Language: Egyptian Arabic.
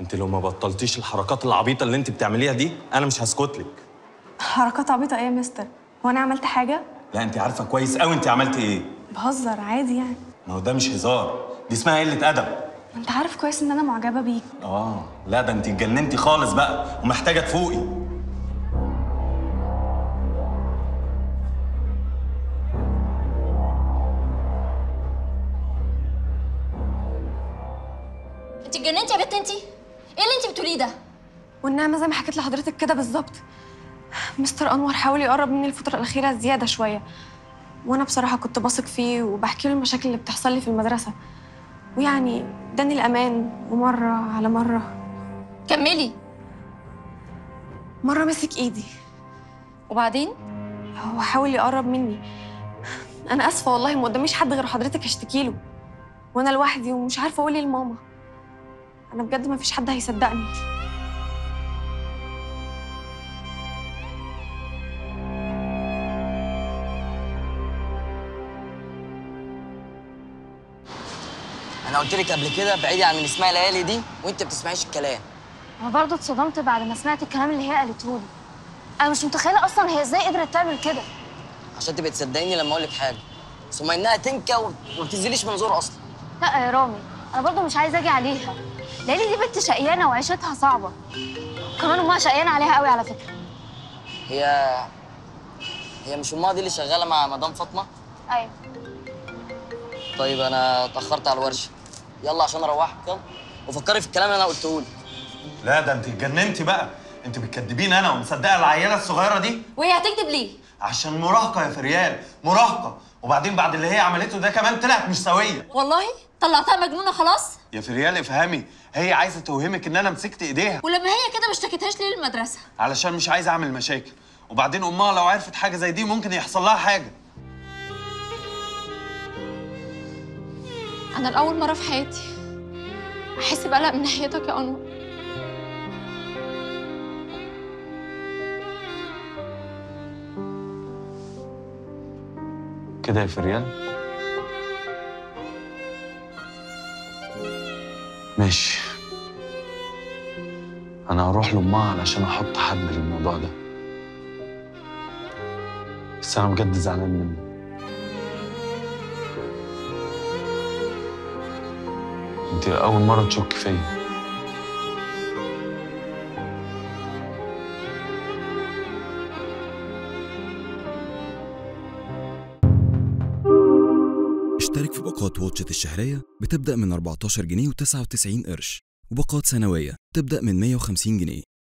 انت لو ما بطلتيش الحركات العبيطه اللي انت بتعمليها دي انا مش هسكت لك حركات عبيطة ايه يا مستر هو انا عملت حاجة لا انت عارفه كويس قوي انت عملتي ايه بهزر عادي يعني ما هو ده مش هزار دي اسمها قله ادب ما انت عارف كويس ان انا معجبة بيك اه لا ده انت اتجننتي خالص بقى ومحتاجه تفوقي انت اتجننتي يا بنت انت ايه اللي انت بتقوليه ده والنعمة زي ما حكيت لحضرتك كده بالظبط مستر انور حاول يقرب مني الفترة الأخيرة زيادة شوية وانا بصراحة كنت بثق فيه وبحكي له المشاكل اللي بتحصل لي في المدرسة ويعني اداني الأمان ومرة على مرة كملي مرة مسك ايدي وبعدين هو حاول يقرب مني انا اسفه والله ما قداميش حد غير حضرتك اشتكي له وانا لوحدي ومش عارفه اقول ايه لماما انا بجد ما فيش حد هيصدقني انا قلت لك قبل كده بعيدي عن اللي اسمها ليالي دي وانت بتسمعيش الكلام انا برضه اتصدمت بعد ما سمعت الكلام اللي هي قالته لي انا مش متخيله اصلا هي ازاي قدرت تعمل كده عشان تبقى تصدقيني لما اقول لك حاجه ثم انها تنكا وما بتنزليش من زور اصلا لا يا رامي انا برضه مش عايزه اجي عليها ليلي دي بنت شقيانه وعيشتها صعبه كمان امها شقيانه عليها قوي على فكره هي هي مش امها دي اللي شغاله مع مدام فاطمه ايوه طيب انا اتاخرت على الورشه يلا عشان اروحك يلا وفكري في الكلام اللي انا قلته لك لا ده انت اتجننتي بقى انت بتكدبين انا ومصدقه العيله الصغيره دي وهي هتكذب ليه عشان مراهقه يا فريال مراهقه وبعدين بعد اللي هي عملته ده كمان طلعت مش سويه والله طلعتها مجنونه خلاص يا فريال افهمي هي عايزه توهمك ان انا مسكت ايديها ولما هي كده ما اشتكتهاش ليه للمدرسه علشان مش عايز اعمل مشاكل وبعدين امها لو عرفت حاجه زي دي ممكن يحصل لها حاجه انا لاول مره في حياتي احس بقلق من ناحيتك يا انور كده يا فريال ماشي انا هروح لامها علشان احط حد للموضوع ده بس انا بجد زعلان منه انت اول مره تشك فيا اشترك في باقات واتشت الشهرية بتبدأ من 14 جنيه و99 قرش وباقات سنوية تبدأ من 150 جنيه